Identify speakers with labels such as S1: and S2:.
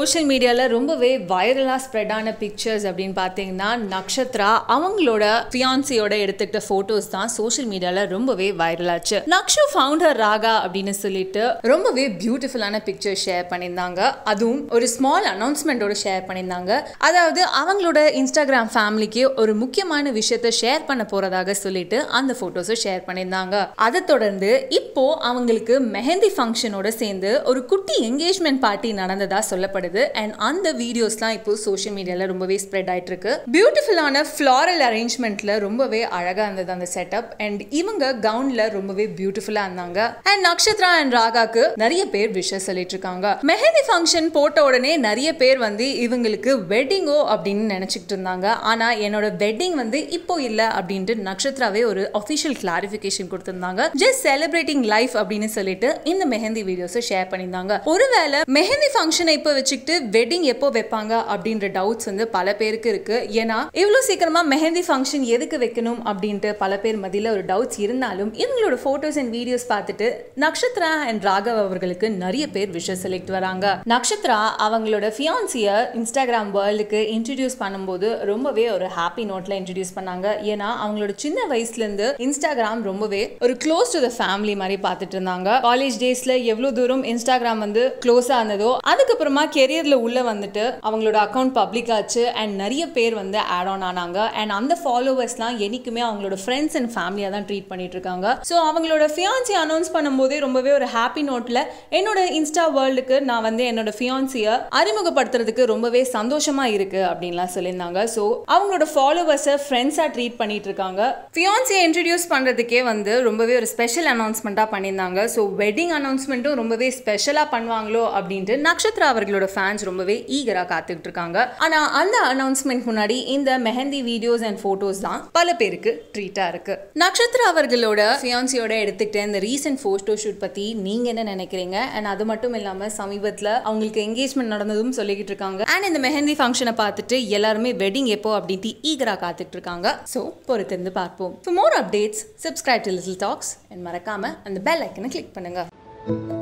S1: social மீடியாவில் ரொம்பவே வைரலாக ஸ்ப்ரெட் ஆன பிக்சர்ஸ் அப்படின்னு பார்த்தீங்கன்னா நக்ஷத்ரா அவங்களோட ஃபியான்சியோட எடுத்துக்கிட்ட ஃபோட்டோஸ் தான் சோஷியல் மீடியாவில் ரொம்பவே வைரலாச்சு நக்ஷு ஃபவுண்டர் ராகா அப்படின்னு சொல்லிட்டு ரொம்பவே பியூட்டிஃபுல்லான பிக்சர் ஷேர் பண்ணியிருந்தாங்க அதுவும் ஒரு ஸ்மால் அனௌன்ஸ்மெண்ட்டோட ஷேர் பண்ணியிருந்தாங்க அதாவது அவங்களோட இன்ஸ்டாகிராம் ஃபேமிலிக்கு ஒரு முக்கியமான விஷயத்த ஷேர் பண்ண போறதாக சொல்லிட்டு அந்த ஃபோட்டோஸை ஷேர் பண்ணியிருந்தாங்க அதை தொடர்ந்து இப்போ அவங்களுக்கு மெஹந்தி ஃபங்க்ஷனோட சேர்ந்து ஒரு குட்டி என்கேஜ்மெண்ட் பார்ட்டி நடந்ததா சொல்லப்படுது அண்ட் அந்த வீடியோஸ்லாம் இப்போ சோஷியல் மீடியால ரொம்பவே ஸ்ப்ரெட் ஆயிட்டு இருக்கு பியூட்டிஃபுல்லான ஃப்ளாரல் அரேஞ்ச்மெண்ட்ல ரொம்பவே அழகா இருந்தது அந்த செட்டப் அண்ட் இவங்க கவுன்ல ரொம்பவே பியூட்டிஃபுல்லா இருந்தாங்க அண்ட் நக்ஷத்ரா அண்ட் ராகாக்கு நிறைய பேர் விஷஸ் சொல்லிட்டு இருக்காங்க மெஹந்தி ஃபங்க்ஷன் போட்ட உடனே நிறைய பேர் வந்து இவங்களுக்கு வெட்டிங்கோ அப்படின்னு நினைச்சிட்டு இருந்தாங்க ஆனா என்னோட வெட்டிங் வந்து இப்போ இல்ல அப்படின்ட்டு நக்ஷத்ராவே ஒரு அஃபிஷியல் கிளாரிஃபிகேஷன் கொடுத்திருந்தாங்க ஜஸ்ட் செலிப்ரேட்டிங் லைஃப் அப்படின்னு சொல்லிட்டு இந்த மெஹந்தி வீடியோஸை ஷேர் பண்ணியிருந்தாங்க ஒருவேளை மெஹந்தி ஃபங்க்ஷனை இப்போ வச்சுக்கிட்டு வெட்டிங் எப்போ வைப்பாங்க அப்படின்ற டவுட்ஸ் வந்து பல பேருக்கு இருக்கு ஏன்னா இவ்வளோ சீக்கிரமா மெஹந்தி ஃபங்க்ஷன் எதுக்கு வைக்கணும் அப்படின்ட்டு பல பேர் மத்தியில் ஒரு டவுட்ஸ் இருந்தாலும் இவங்களோட ஃபோட்டோஸ் அண்ட் வீடியோஸ் பார்த்துட்டு நக்ஷத்ரா அண்ட் ராகவ் அவர்களுக்கு நிறைய பேர் விஷஸ் செலக்ட் வராங்க நக்ஷத்ரா அவங்களோட ஃபியான்சிய இன்ஸ்டாகிராம் வேர்ல்டுக்கு இன்ட்ரடியூஸ் பண்ணும்போது ரொம்பவே ஒரு ஹாப்பி நோட்ல இன்ட்ரடியூஸ் பண்ணாங்க ஏன்னா அவங்களோட சின்ன வயசுல இருந்து இன்ஸ்டாகிராம் ரொம்பவே ஒரு க்ளோஸ் டு த ஃபேமிலி மாதிரி பார்த்துட்டு இருந்தாங்க காலேஜ் டேஸ்ல எவ்வளவு தூரம் இன்ஸ்டாகிராம் வந்து க்ளோஸா இருந்ததோ அதுக்கப்புறமா கெரியர்ல உள்ள வந்துட்டு அவங்களோட அக்கௌண்ட் பப்ளிக் ஆச்சு அண்ட் நிறைய பேர் வந்து ஆட் ஆன் ஆனாங்க அண்ட் அந்த ஃபாலோவர்ஸ்லாம் என்னைக்குமே அவங்களோட ஃப்ரெண்ட்ஸ் அண்ட் ஃபேமிலியாக தான் ட்ரீட் பண்ணிட்டு இருக்காங்க ஸோ அவங்களோட ஃபியான்சி அனௌன்ஸ் பண்ணும்போதே ரொம்பவே ஒரு ஹாப்பி நோட்ல என்னோட இன்ஸ்டா வேர்ல்டுக்கு நான் வந்து என்னோட ஃபியான்சியை அறிமுகப்படுத்துறதுக்கு ரொம்பவே சந்தோஷமா இருக்கு அப்படின்லாம் சொல்லியிருந்தாங்க ஸோ அவங்களோட ஃபாலோவர்ஸை ஃப்ரெண்ட்ஸாக ட்ரீட் பண்ணிட்டு இருக்காங்க ஃபியான்சியை இன்ட்ரடியூஸ் பண்ணுறதுக்கே வந்து ரொம்பவே ஒரு ஸ்பெஷல் அனௌன்ஸ்மெண்ட்டாக பண்ணியிருந்தாங்க ஸோ வெட்டிங் அனௌன்ஸ்மெண்ட்டும் ரொம்பவே ஸ்பெஷலாக பண்ணுவாங்களோ அப்படின்ட்டு நக்ஷத்ரா அவர்களோட ஃபேன்ஸ் ரொம்பவே ஈகராக காத்துக்கிட்டு இருக்காங்க ஆனால் அந்த அனௌன்ஸ்மெண்ட் முன்னாடி இந்த மெஹந்தி வீடியோஸ் அண்ட் ஃபோட்டோஸ் தான் பல பேருக்கு ட்ரீட்டாக இருக்கு நக்ஷத்ரா அவர்களோட ஃபியான்சியோட எடுத்துக்கிட்ட இந்த ரீசெண்ட் ஃபோட்டோ ஷூட் பற்றி நீங்கள் என்ன நினைக்கிறீங்க அண்ட் அது மட்டும் இல்லாமல் சமீபத்தில் அவங்களுக்கு என்கேஜ்மெண்ட் நடந்ததும் சொல்லிக்கிட்டு இருக்காங்க அண்ட் இந்த மெஹந்தி ஃபங்க்ஷனை பார்த்துட்டு எல்லாருமே வெட்டிங் எப்போ அப்படின்ட்டு ஈகராக காத்துட்டு இருக்காங்க ஸோ பொறுத்திருந்து பார்ப்போம் for more updates subscribe to little talks and மறக்காம அந்த பெல் ஐக்கனை கிளிக் பண்ணுங்க